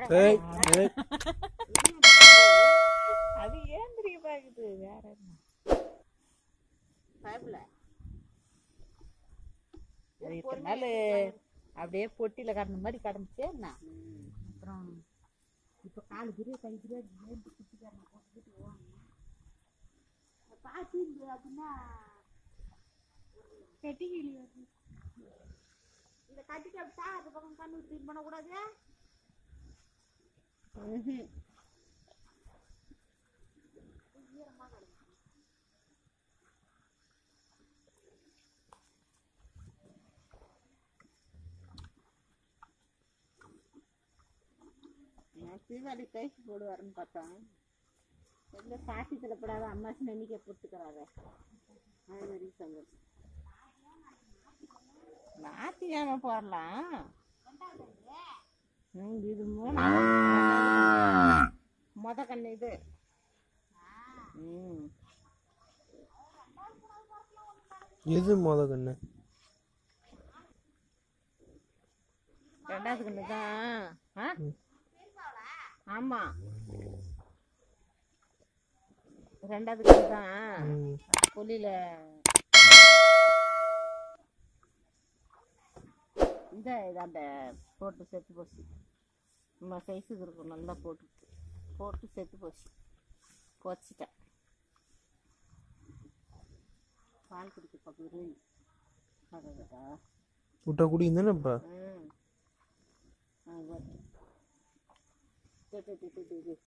ஏய் ஏய் அது ஏன் தெரிய பாக்குது வேற என்ன பயப்பட அது இத்தனை நாள் அப்படியே பொட்டியில கடந்த மாதிரி கடந்துச்சே என்ன அப்புறம் இப்ப காலு கிரியா கை கிரியா ஏந்து குட்டிக்காரனை போட்டுக்கிட்டு ஓடணும் பார்த்து இந்த அப்படின்னா கட்டி கிளி வருது இதை கட்டிட்டு அப்படிட்டா அது பக்கம் கண்ணு க்ளீன் பண்ணக்கூடாது நான் தீபாவளி கைக்கு போடுவாருன்னு பார்த்தேன் எந்த சாட்சி தலைப்படாத அம்மாசி நம்பிக்கை போட்டுக்கிறாரு அது மாதிரி சந்தோஷம் ஞாத்திக்கிழமை போடலாம் ம், இது மூணு மொத கண்ணு இது ம் எது மொத கண்ணு ரெண்டாவது கண்ணு தான் ஆ ஆமா ரெண்டாவது கண்ணு தான் ம். கொல்லியில இந்த இதாண்ட போட்டு செத்து போச்சு நம்ம சைஸுக்கு இருக்கும் நல்லா போட்டு போட்டு செத்து போச்சு போச்சுட்டேன் பால் குடிக்க பக்கம் அடடா விட்டா குடியும் தானேப்பா ம் ஆ, வா. டு, டு, டு, டு, டு, டு.